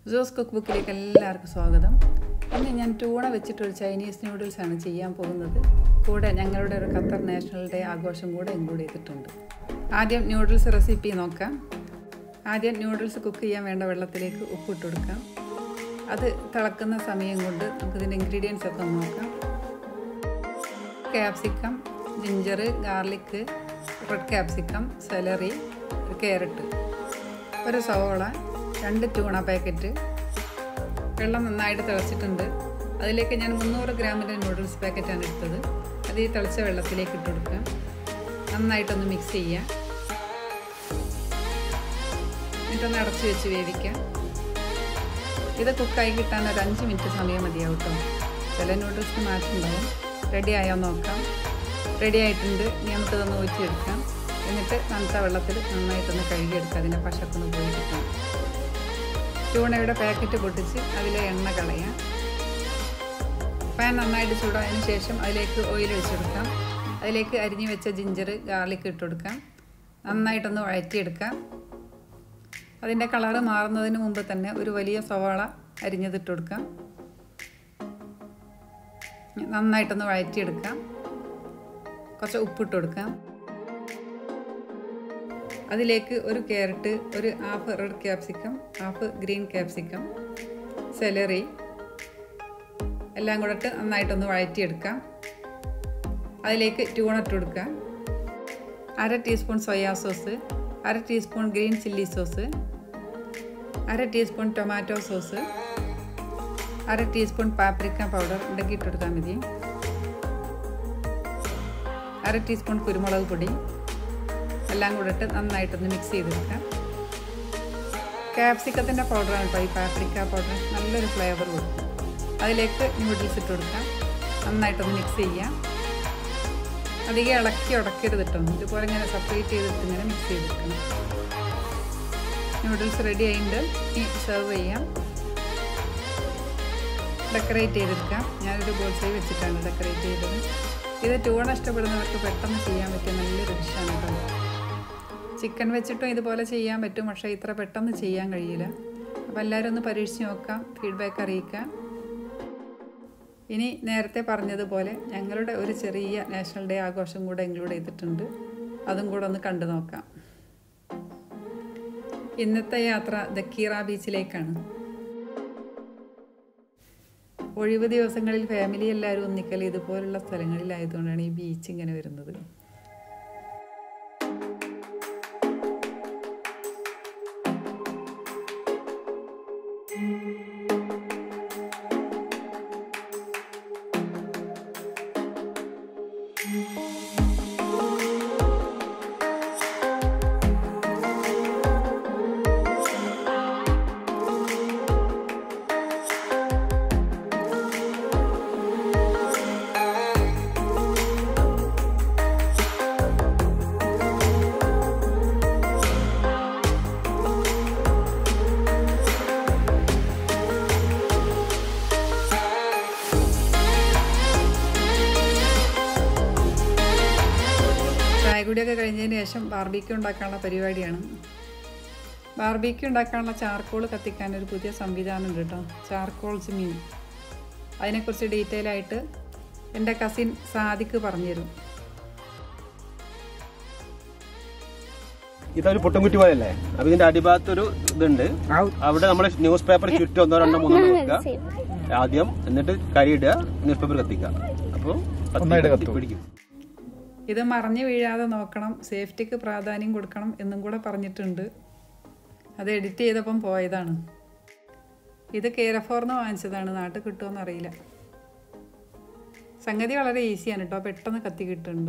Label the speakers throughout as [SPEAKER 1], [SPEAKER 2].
[SPEAKER 1] Jose cook ബുക്കിലേക്ക് എല്ലാവർക്കും സ്വാഗതം ഇന്ന് ഞാൻ ടൂണ വെച്ചിട്ടൊരു ചൈനീസ് നൂഡിൽസ് ആണ് ചെയ്യാൻ പോകുന്നത് കൂടെ ഞങ്ങളുടെ ഒരു ഖത്തർ നാഷണൽ ഡേ ആഘോഷം കൂടെ ഇൻക്ലൂഡ് ചെയ്തിട്ടുണ്ട് ആദ്യം നൂഡിൽസ് റെസിപ്പി നോക്കാം ആദ്യം നൂഡിൽസ് കുക്ക് ചെയ്യാൻ വേണ്ട വെള്ളത്തിലേക്ക് ഉപ്പിട്ട് കൊടുക്കാം അത് തിളക്കുന്ന സമയം കൊണ്ട് നമുക്കിതിൻ്റെ ഇൻഗ്രീഡിയൻസ് ഒക്കെ നോക്കാം capsicum ginger garlic red capsicum celery carrot ഒരു സവോള രണ്ട് ട്യൂണ പാക്കറ്റ് വെള്ളം നന്നായിട്ട് തിളച്ചിട്ടുണ്ട് അതിലേക്ക് ഞാൻ മുന്നൂറ് ഗ്രാമിൻ്റെ നൂഡിൽസ് പാക്കറ്റാണ് എടുത്തത് അത് ഈ തിളച്ച വെള്ളത്തിലേക്ക് ഇട്ട് കൊടുക്കാം നന്നായിട്ടൊന്ന് മിക്സ് ചെയ്യാം എന്നിട്ടൊന്ന് അടച്ച് വെച്ച് വേവിക്കാം ഇത് കുക്കായി കിട്ടാൻ ഒരു അഞ്ച് മിനിറ്റ് സമയം മതിയാവും കേട്ടോ ചില നൂഡിൽസിന് മാറ്റുണ്ടാവും റെഡി ആയോ നോക്കാം റെഡി ആയിട്ടുണ്ട് ഇനി നമുക്കിതൊന്ന് ഊറ്റിയെടുക്കാം എന്നിട്ട് തണുത്ത വെള്ളത്തിൽ നന്നായിട്ടൊന്ന് കഴുകിയെടുക്കാം അതിൻ്റെ പശക്കൊന്ന് പോയി കിട്ടാം ട്യൂണയുടെ പാക്കറ്റ് പൊട്ടിച്ച് അതിലെ എണ്ണ കളയാം പാൻ നന്നായിട്ട് ചൂടായതിനു ശേഷം അതിലേക്ക് ഓയിൽ ഒഴിച്ചെടുക്കാം അതിലേക്ക് അരിഞ്ഞു വെച്ച ജിഞ്ചർ ഗാർലിക് ഇട്ട് കൊടുക്കാം നന്നായിട്ടൊന്ന് വഴറ്റിയെടുക്കാം അതിൻ്റെ കളറ് മാറുന്നതിന് മുമ്പ് തന്നെ ഒരു വലിയ സവാള അരിഞ്ഞതിട്ട് കൊടുക്കാം നന്നായിട്ടൊന്ന് വഴറ്റിയെടുക്കാം കുറച്ച് ഉപ്പിട്ട് കൊടുക്കാം അതിലേക്ക് ഒരു ക്യാരറ്റ് ഒരു half red capsicum half green capsicum celery എല്ലാം കൂടെ ഇട്ട് നന്നായിട്ടൊന്ന് വഴറ്റിയെടുക്കാം അതിലേക്ക് ട്യൂൺ ഇട്ട് കൊടുക്കാം അര ടീസ്പൂൺ സോയാ സോസ് അര ടീസ്പൂൺ ഗ്രീൻ ചില്ലി സോസ് അര ടീസ്പൂൺ ടൊമാറ്റോ സോസ് അര ടീസ്പൂൺ പാപ്രിക്ക പൗഡർ ഉണ്ടെങ്കിൽ ഇട്ടെടുത്താൽ മതി അര ടീസ്പൂൺ കുരുമുളക് പൊടി എല്ലാം കൂടെ ഇട്ട് നന്നായിട്ടൊന്ന് മിക്സ് ചെയ്തെടുക്കാം ക്യാപ്സിക്കത്തിൻ്റെ പൗഡറാണ് കേട്ടോ ഈ പാപ്രിക്ക പൗഡർ നല്ലൊരു ഫ്ലേവർ കൊടുക്കും അതിലേക്ക് നൂഡിൽസ് ഇട്ട് കൊടുക്കാം നന്നായിട്ടൊന്ന് മിക്സ് ചെയ്യാം അധികം ഇളക്കി ഉടക്കരുത് കേട്ടോ ഇതുപോലെ ഇങ്ങനെ സെപ്പറേറ്റ് ചെയ്തിട്ട് ഇങ്ങനെ മിക്സ് ചെയ്തെടുക്കണം നൂഡിൽസ് റെഡി ആയിട്ട് ഇനി സെർവ് ചെയ്യാം ഡെക്കറേറ്റ് ചെയ്തെടുക്കാം ഞാനൊരു ബോൾസൈ വെച്ചിട്ടാണ് ഡെക്കറേറ്റ് ചെയ്തത് ഇത് ട്യൂണ ഇഷ്ടപ്പെടുന്നവർക്ക് പെട്ടെന്ന് ചെയ്യാൻ പറ്റിയ നല്ലൊരു ഡിഷാണ് കേട്ടോ ചിക്കൻ വെച്ചിട്ടും ഇതുപോലെ ചെയ്യാൻ പറ്റും പക്ഷേ ഇത്ര പെട്ടെന്ന് ചെയ്യാൻ കഴിയില്ല അപ്പോൾ എല്ലാവരും ഒന്ന് പരീക്ഷിച്ച് നോക്കാം ഫീഡ്ബാക്ക് അറിയിക്കാം ഇനി നേരത്തെ പറഞ്ഞതുപോലെ ഞങ്ങളുടെ ഒരു ചെറിയ നാഷണൽ ഡേ ആഘോഷം കൂടെ ഇൻക്ലൂഡ് ചെയ്തിട്ടുണ്ട് അതും കൂടെ ഒന്ന് കണ്ടു നോക്കാം ഇന്നത്തെ യാത്ര ദക്കീറ ബീച്ചിലേക്കാണ് ഒഴിവ് ദിവസങ്ങളിൽ ഫാമിലി എല്ലാവരും ഒന്നിക്കൽ ഇതുപോലുള്ള സ്ഥലങ്ങളിലായതുകൊണ്ടാണ് ഈ ബീച്ച് ഇങ്ങനെ വരുന്നത് ചായകുടിയൊക്കെ കഴിഞ്ഞതിന് ശേഷം ബാർബിക്യൂ ഉണ്ടാക്കാനുള്ള പരിപാടിയാണ് ബാർബിക്യൂ ഉണ്ടാക്കാനുള്ള ചാർക്കോൾ കത്തിക്കാൻ ഒരു പുതിയ സംവിധാനം ഉണ്ട് കേട്ടോ ചാർക്കോൾ ചിമ്മീൻ അതിനെക്കുറിച്ച് ഡീറ്റെയിൽ ആയിട്ട് എൻ്റെ കസിൻ സാദിക്ക് പറഞ്ഞുതരും
[SPEAKER 2] ഇതൊരു പൊട്ടുംകുറ്റി പോലെയല്ലേ അപ്പൊ ഇതിന്റെ അടിഭാഗത്ത് ഒരു ഇതുണ്ട് അവിടെ നമ്മൾ ന്യൂസ് പേപ്പർ ചുറ്റും ഒന്നോ രണ്ടോ മൂന്നോ വെക്കുക ആദ്യം എന്നിട്ട് കരിയിടുക ന്യൂസ് പേപ്പർ കത്തിക്കുക അപ്പോൾ പിടിക്കും
[SPEAKER 1] ഇത് മറിഞ്ഞു വീഴാതെ നോക്കണം സേഫ്റ്റിക്ക് പ്രാധാന്യം കൊടുക്കണം എന്നും കൂടെ പറഞ്ഞിട്ടുണ്ട് അത് എഡിറ്റ് ചെയ്തപ്പം പോയതാണ് ഇത് കേരഫോർന്ന് വാങ്ങിച്ചതാണ് നാട്ടിൽ കിട്ടുമെന്ന് അറിയില്ല സംഗതി വളരെ ഈസിയാണ് കേട്ടോ പെട്ടെന്ന് കത്തി കിട്ടുന്നുണ്ട്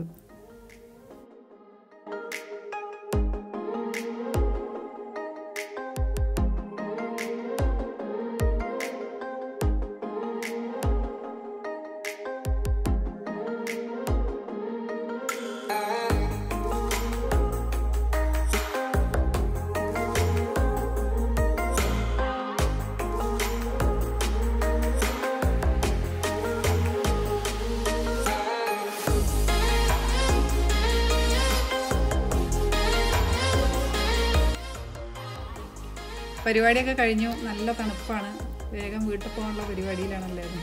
[SPEAKER 1] പരിപാടിയൊക്കെ കഴിഞ്ഞു നല്ല തണുപ്പാണ് വേഗം വീട്ടിൽ പോകാനുള്ള പരിപാടിയിലാണ് എല്ലാവരും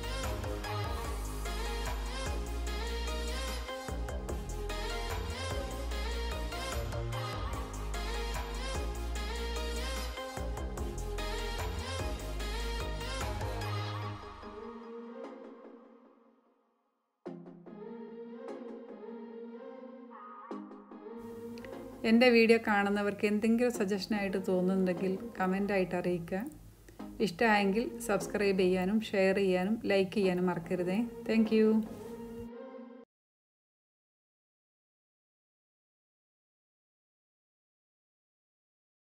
[SPEAKER 1] എൻ്റെ വീഡിയോ കാണുന്നവർക്ക് എന്തെങ്കിലും സജഷനായിട്ട് തോന്നുന്നുണ്ടെങ്കിൽ കമൻ്റായിട്ട് അറിയിക്കുക ഇഷ്ടമായെങ്കിൽ സബ്സ്ക്രൈബ് ചെയ്യാനും ഷെയർ ചെയ്യാനും ലൈക്ക് ചെയ്യാനും മറക്കരുതേ താങ്ക്